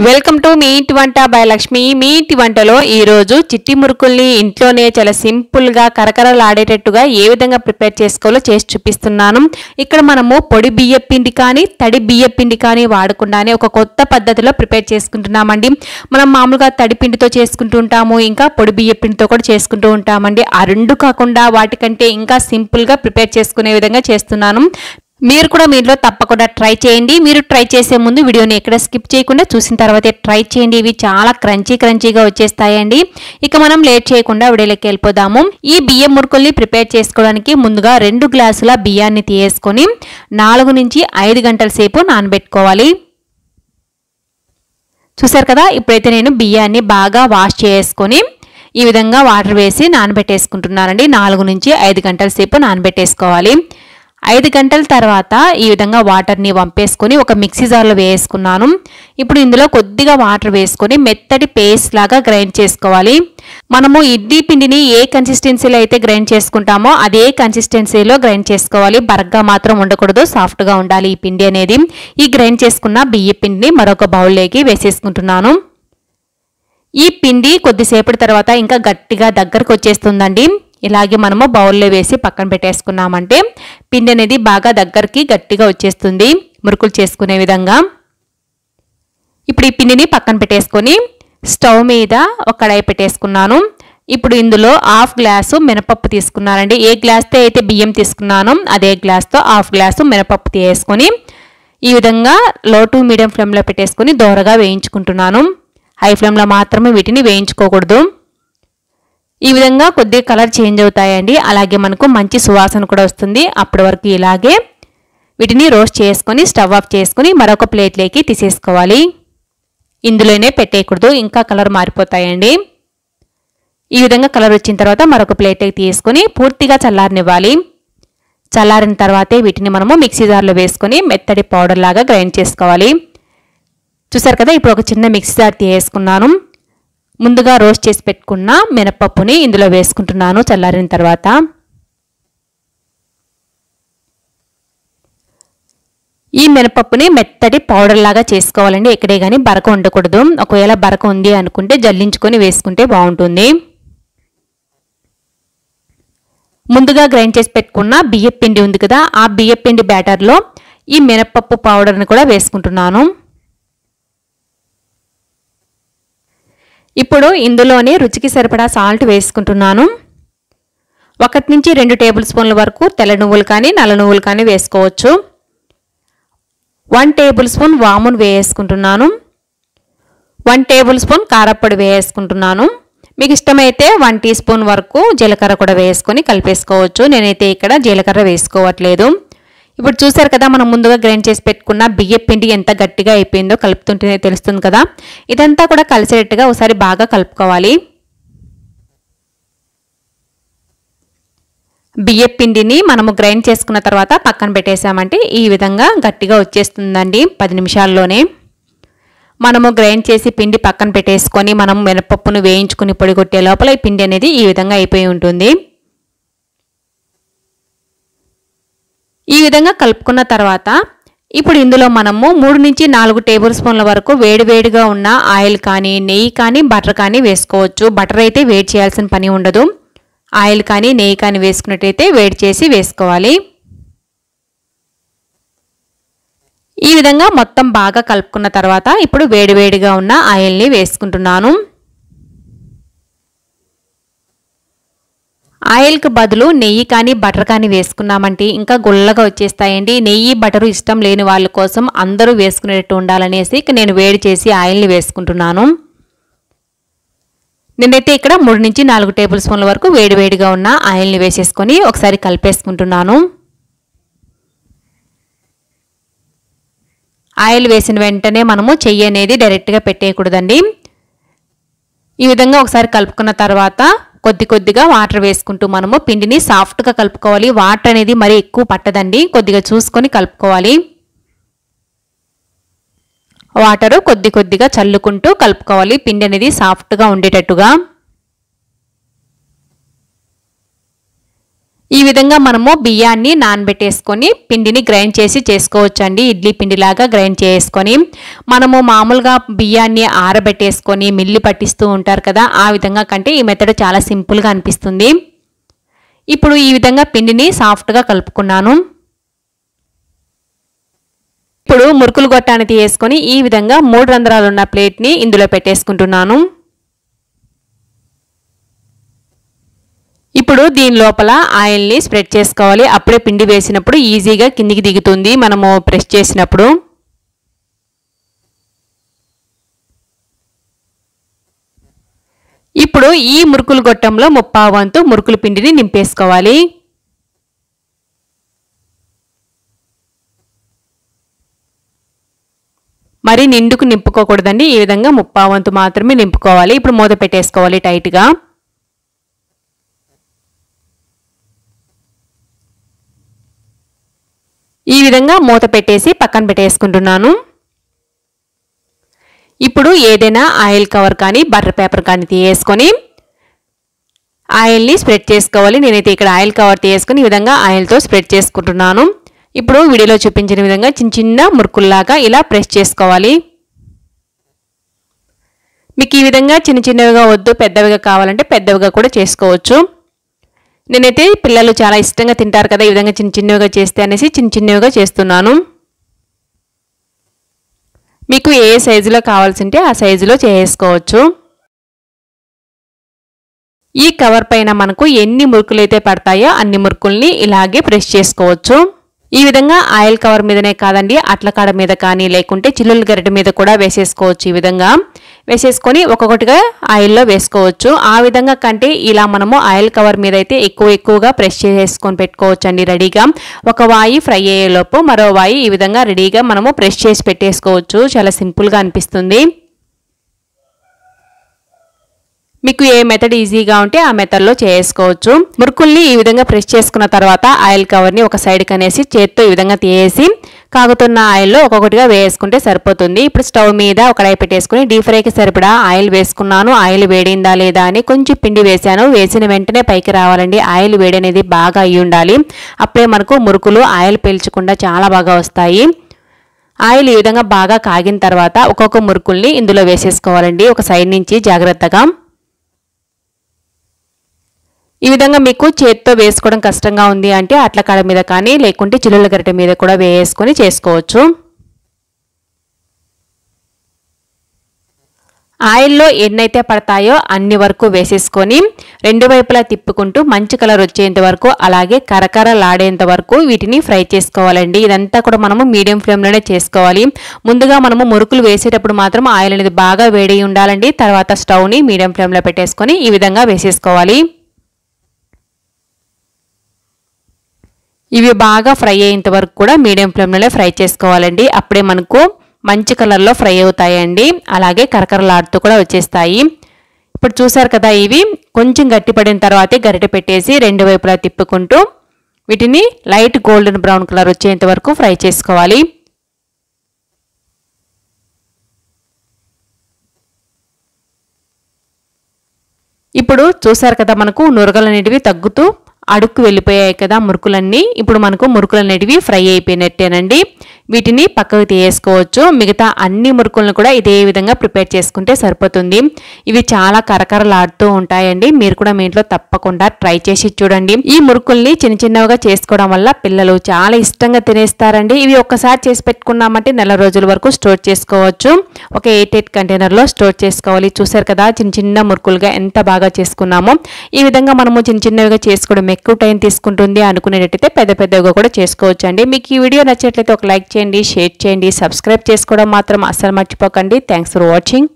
welcome to me ఇంటి వంట by Lakshmi మీ ఇంటి వంటలో ఈరోజు చిట్టి మురుకుల్ని ఇంట్లోనే చాలా సింపుల్గా కరకరలాడేటట్టుగా ఏ విధంగా ప్రిపేర్ చేసుకోవాలో చేసి చూపిస్తున్నాను ఇక్కడ మనము పొడి బియ్య పిండి కానీ తడి బియ్య పిండి కానీ వాడకుండానే ఒక కొత్త పద్ధతిలో ప్రిపేర్ చేసుకుంటున్నామండి మనం మామూలుగా తడి పిండితో చేసుకుంటూ ఉంటాము ఇంకా పొడి బియ్య పిండితో కూడా చేసుకుంటూ ఉంటామండి ఆ రెండు కాకుండా వాటికంటే ఇంకా సింపుల్గా ప్రిపేర్ చేసుకునే విధంగా చేస్తున్నాను మీరు కూడా మీలో తప్పకుండా ట్రై చేయండి మీరు ట్రై చేసే ముందు వీడియోని ఎక్కడ స్కిప్ చేయకుండా చూసిన తర్వాతే ట్రై చేయండి ఇవి చాలా క్రంచీ క్రంచీగా వచ్చేస్తాయండి ఇక మనం లేట్ చేయకుండా వీడియోలోకి వెళ్ళిపోదాము ఈ బియ్యం మురుకుల్ని ప్రిపేర్ చేసుకోవడానికి ముందుగా రెండు గ్లాసుల బియ్యాన్ని తీసుకొని నాలుగు నుంచి ఐదు గంటల సేపు నానబెట్టుకోవాలి చూసారు కదా ఇప్పుడైతే నేను బియ్యాన్ని బాగా వాష్ చేసుకొని ఈ విధంగా వాటర్ వేసి నానబెట్టేసుకుంటున్నానండి నాలుగు నుంచి ఐదు గంటల సేపు నానబెట్టేసుకోవాలి ఐదు గంటల తర్వాత ఈ విధంగా వాటర్ని వంపేసుకొని ఒక మిక్సీ జార్లో వేసుకున్నాను ఇప్పుడు ఇందులో కొద్దిగా వాటర్ వేసుకొని మెత్తటి పేస్ట్ లాగా గ్రైండ్ చేసుకోవాలి మనము ఇడ్లీ పిండిని ఏ కన్సిస్టెన్సీలో అయితే గ్రైండ్ చేసుకుంటామో అదే కన్సిస్టెన్సీలో గ్రైండ్ చేసుకోవాలి బరగ్గా మాత్రం ఉండకూడదు సాఫ్ట్గా ఉండాలి ఈ పిండి అనేది ఈ గ్రైండ్ చేసుకున్న బియ్య పిండిని మరొక బౌల్లోకి వేసేసుకుంటున్నాను ఈ పిండి కొద్దిసేపటి తర్వాత ఇంకా గట్టిగా దగ్గరకు వచ్చేస్తుందండి ఇలాగే మనము బౌల్లో వేసి పక్కన పెట్టేసుకున్నామంటే పిండి అనేది బాగా దగ్గరికి గట్టిగా వచ్చేస్తుంది మురుకులు చేసుకునే విధంగా ఇప్పుడు ఈ పిండిని పక్కన పెట్టేసుకొని స్టవ్ మీద ఒక కడాయి పెట్టేసుకున్నాను ఇప్పుడు ఇందులో హాఫ్ గ్లాసు మినపప్పు తీసుకున్నానండి ఏ గ్లాస్తో అయితే బియ్యం తీసుకున్నానో అదే గ్లాస్తో హాఫ్ గ్లాసు మినపప్పు తీసుకొని ఈ విధంగా లో టు మీడియం ఫ్లేమ్లో పెట్టేసుకొని దోరగా వేయించుకుంటున్నాను హై ఫ్లేమ్లో మాత్రమే వీటిని వేయించుకోకూడదు ఈ విధంగా కొద్దిగా కలర్ చేంజ్ అవుతాయండి అలాగే మనకు మంచి సువాసన కూడా వస్తుంది అప్పటి వరకు ఇలాగే వీటిని రోస్ట్ చేసుకొని స్టవ్ ఆఫ్ చేసుకొని మరొక ప్లేట్లోకి తీసేసుకోవాలి ఇందులోనే పెట్టేయకూడదు ఇంకా కలర్ మారిపోతాయండి ఈ విధంగా కలర్ వచ్చిన తర్వాత మరొక ప్లేట్లోకి తీసుకొని పూర్తిగా చల్లారనివ్వాలి చల్లారిన తర్వాతే వీటిని మనము మిక్సీ జార్లో వేసుకొని మెత్తడి పౌడర్ లాగా గ్రైండ్ చేసుకోవాలి చూసారు కదా ఇప్పుడు ఒక చిన్న మిక్సీ జార్ తీసుకున్నాను ముందుగా రోస్ట్ చేసి పెట్టుకున్న మినపప్పుని ఇందులో వేసుకుంటున్నాను చల్లారిన తర్వాత ఈ మినపప్పుని మెత్తటి పౌడర్ లాగా చేసుకోవాలండి ఎక్కడే కానీ బరక ఉండకూడదు ఒకవేళ బరక ఉంది అనుకుంటే జల్లించుకొని వేసుకుంటే బాగుంటుంది ముందుగా గ్రైండ్ చేసి పెట్టుకున్న బియ్యం పిండి ఉంది కదా ఆ బియ్యం పిండి బ్యాటర్లో ఈ మినపప్పు పౌడర్ని కూడా వేసుకుంటున్నాను ఇప్పుడు ఇందులోనే రుచికి సరిపడా సాల్ట్ వేసుకుంటున్నాను ఒకటి నుంచి రెండు టేబుల్ స్పూన్ల వరకు తెల్ల నువ్వులు కానీ నల్ల నువ్వులు కానీ వేసుకోవచ్చు వన్ టేబుల్ స్పూన్ వామును వేసుకుంటున్నాను వన్ టేబుల్ స్పూన్ కారప్పొడి వేసుకుంటున్నాను మీకు ఇష్టమైతే వన్ టీ స్పూన్ వరకు జీలకర్ర కూడా వేసుకొని కలిపేసుకోవచ్చు నేనైతే ఇక్కడ జీలకర్ర వేసుకోవట్లేదు ఇప్పుడు చూసారు కదా మనం ముందుగా గ్రైండ్ చేసి పెట్టుకున్న బియ్య పిండి ఎంత గట్టిగా అయిపోయిందో కలుపుతుంటేనే తెలుస్తుంది కదా ఇదంతా కూడా కలిసేటట్టుగా ఒకసారి బాగా కలుపుకోవాలి బియ్య పిండిని మనము గ్రైండ్ చేసుకున్న తర్వాత పక్కన పెట్టేసామంటే ఈ విధంగా గట్టిగా వచ్చేస్తుందండి పది నిమిషాల్లోనే మనము గ్రైండ్ చేసి పిండి పక్కన పెట్టేసుకొని మనం మినపప్పును వేయించుకుని పొడి కొట్టే లోపల ఈ పిండి అనేది ఈ విధంగా అయిపోయి ఉంటుంది ఈ విధంగా కలుపుకున్న తర్వాత ఇప్పుడు ఇందులో మనము మూడు నుంచి నాలుగు టేబుల్ స్పూన్ల వరకు వేడివేడిగా ఉన్న ఆయిల్ కానీ నెయ్యి కానీ బటర్ కానీ వేసుకోవచ్చు బటర్ అయితే వేడి చేయాల్సిన పని ఉండదు ఆయిల్ కానీ నెయ్యి కానీ వేసుకున్నట్టయితే వేడి చేసి వేసుకోవాలి ఈ విధంగా మొత్తం బాగా కలుపుకున్న తర్వాత ఇప్పుడు వేడివేడిగా ఉన్న ఆయిల్ని వేసుకుంటున్నాను ఆయిల్కి బదులు నెయ్యి కానీ బటర్ కానీ వేసుకున్నామంటే ఇంకా గుల్లగా వచ్చేస్తాయండి నెయ్యి బటరు ఇష్టం లేని వాళ్ళ కోసం అందరూ వేసుకునేటట్టు ఉండాలనేసి నేను వేడి చేసి ఆయిల్ని వేసుకుంటున్నాను నేనైతే ఇక్కడ మూడు నుంచి నాలుగు టేబుల్ స్పూన్ల వరకు వేడివేడిగా ఉన్న ఆయిల్ని వేసేసుకొని ఒకసారి కలిపేసుకుంటున్నాను ఆయిల్ వేసిన వెంటనే మనము చెయ్యి అనేది డైరెక్ట్గా పెట్టేయకూడదండి ఈ విధంగా ఒకసారి కలుపుకున్న తర్వాత కొద్ది కొద్దిగా వాటర్ వేసుకుంటూ మనము పిండిని సాఫ్ట్గా కలుపుకోవాలి వాటర్ అనేది మరీ ఎక్కువ పట్టదండి కొద్దిగా చూసుకొని కలుపుకోవాలి వాటరు కొద్ది కొద్దిగా చల్లుకుంటూ కలుపుకోవాలి పిండి అనేది సాఫ్ట్గా ఉండేటట్టుగా ఈ విధంగా మనము బియ్యాన్ని నానబెట్టేసుకొని పిండిని గ్రైండ్ చేసి చేసుకోవచ్చండి ఇడ్లీ పిండిలాగా గ్రైండ్ చేసుకొని మనము మామూలుగా బియ్యాన్ని ఆరబెట్టేసుకొని మిల్లి పట్టిస్తూ ఉంటారు కదా ఆ విధంగా కంటే ఈ మెథడ్ చాలా సింపుల్గా అనిపిస్తుంది ఇప్పుడు ఈ విధంగా పిండిని సాఫ్ట్గా కలుపుకున్నాను ఇప్పుడు మురుకులు గొట్టాన్ని తీసుకొని ఈ విధంగా మూడు రంధ్రాలు ఉన్న ప్లేట్ని ఇందులో పెట్టేసుకుంటున్నాను ఇప్పుడు దీని లోపల ఆయిల్ని స్ప్రెడ్ చేసుకోవాలి అప్పుడే పిండి వేసినప్పుడు ఈజీగా కిందికి దిగుతుంది మనము ప్రెస్ చేసినప్పుడు ఇప్పుడు ఈ మురుకులు గొట్టంలో ముప్పావు వంతు మురుకుల పిండిని నింపేసుకోవాలి మరి నిండుకు నింపుకోకూడదండి ఈ విధంగా ముప్పావు వంతు మాత్రమే నింపుకోవాలి ఇప్పుడు మూత పెట్టేసుకోవాలి టైట్గా ఈ విధంగా మూత పెట్టేసి పక్కన పెట్టేసుకుంటున్నాను ఇప్పుడు ఏదైనా ఆయిల్ కవర్ కానీ బటర్ పేపర్ కానీ తీసుకొని ఆయిల్ని స్ప్రెడ్ చేసుకోవాలి నేనైతే ఇక్కడ ఆయిల్ కవర్ తీసుకొని ఈ విధంగా ఆయిల్తో స్ప్రెడ్ చేసుకుంటున్నాను ఇప్పుడు వీడియోలో చూపించిన విధంగా చిన్న చిన్న మురుకుల్లాగా ఇలా ప్రెస్ చేసుకోవాలి మీకు ఈ విధంగా చిన్న చిన్నవిగా వద్దు పెద్దవిగా కావాలంటే పెద్దవిగా కూడా చేసుకోవచ్చు నేనైతే పిల్లలు చాలా ఇష్టంగా తింటారు కదా ఈ విధంగా చిన్న చిన్నవిగా చేస్తే అనేసి చిన్న చిన్నవిగా చేస్తున్నాను మీకు ఏ సైజులో కావాల్సింటే ఆ సైజులో చేసుకోవచ్చు ఈ కవర్ పైన మనకు ఎన్ని మురుకులు అయితే పడతాయో అన్ని మురుకుల్ని ఇలాగే ప్రెస్ చేసుకోవచ్చు ఈ విధంగా ఆయిల్ కవర్ మీదనే కాదండి అట్లకాడ మీద కానీ లేకుంటే చిల్లుల గరిట మీద కూడా వేసేసుకోవచ్చు ఈ విధంగా వేసేసుకొని ఒక్కొక్కటిగా ఆయిల్లో వేసుకోవచ్చు ఆ విధంగా కంటే ఇలా మనము ఆయిల్ కవర్ మీద అయితే ఎక్కువ ఎక్కువగా ప్రెస్ చేసుకొని పెట్టుకోవచ్చు అండి రెడీగా ఒక వాయి ఫ్రై అయ్యేలోపు మరో వాయి ఈ విధంగా రెడీగా మనము ప్రెస్ చేసి పెట్టేసుకోవచ్చు చాలా సింపుల్గా అనిపిస్తుంది మీకు ఏ మెథడ్ ఈజీగా ఉంటే ఆ మెథడ్లో చేసుకోవచ్చు మురుకుల్ని ఈ విధంగా ప్రెస్ చేసుకున్న తర్వాత ఆయిల్ కవర్ని ఒక సైడ్కి అనేసి చేత్తో ఈ విధంగా తీసేసి కాగుతున్న ఆయిల్లో ఒక్కొక్కటిగా వేసుకుంటే సరిపోతుంది ఇప్పుడు స్టవ్ మీద ఒక కడాయి పెట్టేసుకుని డీప్ ఫ్రైకి సరిపడా ఆయిల్ వేసుకున్నాను ఆయిల్ వేడిందా లేదా అని కొంచెం పిండి వేసాను వేసిన వెంటనే పైకి రావాలండి ఆయిల్ వేడి అనేది బాగా అయ్యి ఉండాలి అప్పుడే మనకు మురుకులు ఆయిల్ పీల్చకుండా చాలా బాగా వస్తాయి ఆయిల్ ఈ విధంగా బాగా కాగిన తర్వాత ఒక్కొక్క మురుకుల్ని ఇందులో వేసేసుకోవాలండి ఒక సైడ్ నుంచి జాగ్రత్తగా ఈ విధంగా మీకు చేత్తో వేసుకోవడం కష్టంగా ఉంది అంటే అట్ల కాడ మీద కానీ లేకుంటే చిల్లుల గరిటె మీద కూడా వేసుకొని చేసుకోవచ్చు ఆయిల్లో ఎన్నైతే పడతాయో అన్ని వరకు వేసేసుకొని రెండు వైపులా తిప్పుకుంటూ మంచి కలర్ వచ్చేంత వరకు అలాగే కరకరలాడేంత వరకు వీటిని ఫ్రై చేసుకోవాలండి ఇదంతా కూడా మనము మీడియం ఫ్లేమ్లోనే చేసుకోవాలి ముందుగా మనము మురుకులు వేసేటప్పుడు మాత్రం ఆయిల్ అనేది బాగా వేడి ఉండాలండి తర్వాత స్టవ్ని మీడియం ఫ్లేమ్లో పెట్టేసుకొని ఈ విధంగా వేసేసుకోవాలి ఇవి బాగా ఫ్రై అయ్యేంత వరకు కూడా మీడియం ఫ్లేమ్లోనే ఫ్రై చేసుకోవాలండి అప్పుడే మనకు మంచి కలర్లో ఫ్రై అవుతాయండి అలాగే కరకరలాడుతూ కూడా వచ్చేస్తాయి ఇప్పుడు చూసారు కదా ఇవి కొంచెం గట్టిపడిన తర్వాతే గరిటె పెట్టేసి రెండు వైపులా తిప్పుకుంటూ వీటిని లైట్ గోల్డెన్ బ్రౌన్ కలర్ వచ్చేంత వరకు ఫ్రై చేసుకోవాలి ఇప్పుడు చూసారు కదా మనకు నురగలు అనేటివి తగ్గుతూ అడుక్కు వెళ్ళిపోయాయి కదా మురుకులన్నీ ఇప్పుడు మనకు మురుకులు అనేటివి ఫ్రై అయిపోయినట్టేనండి వీటిని పక్కకు తీసుకోవచ్చు మిగతా అన్ని మురుకులను కూడా ఇదే విధంగా ప్రిపేర్ చేసుకుంటే సరిపోతుంది ఇవి చాలా కరకరలాడుతూ ఉంటాయండి మీరు కూడా మీ ఇంట్లో తప్పకుండా ట్రై చేసి చూడండి ఈ మురుకుల్ని చిన్న చిన్నవిగా చేసుకోవడం వల్ల పిల్లలు చాలా ఇష్టంగా తినేస్తారండి ఇవి ఒక్కసారి చేసి పెట్టుకున్నామంటే నెల రోజుల వరకు స్టోర్ చేసుకోవచ్చు ఒక ఎయిట్ ఎయిట్ కంటైనర్లో స్టోర్ చేసుకోవాలి చూసారు కదా చిన్న చిన్న మురుకులుగా ఎంత బాగా చేసుకున్నామో ఈ విధంగా మనము చిన్న చిన్నవిగా చేసుకోవడం ఎక్కువ టైం తీసుకుంటుంది అనుకునేటట్టయితే పెద్ద పెద్దగా కూడా చేసుకోవచ్చు అండి మీకు ఈ వీడియో నచ్చినట్లయితే ఒక లైక్ చేయండి షేర్ చేయండి సబ్స్క్రైబ్ చేసుకోవడం మాత్రం అస్సలు మర్చిపోకండి థ్యాంక్స్ ఫర్ వాచింగ్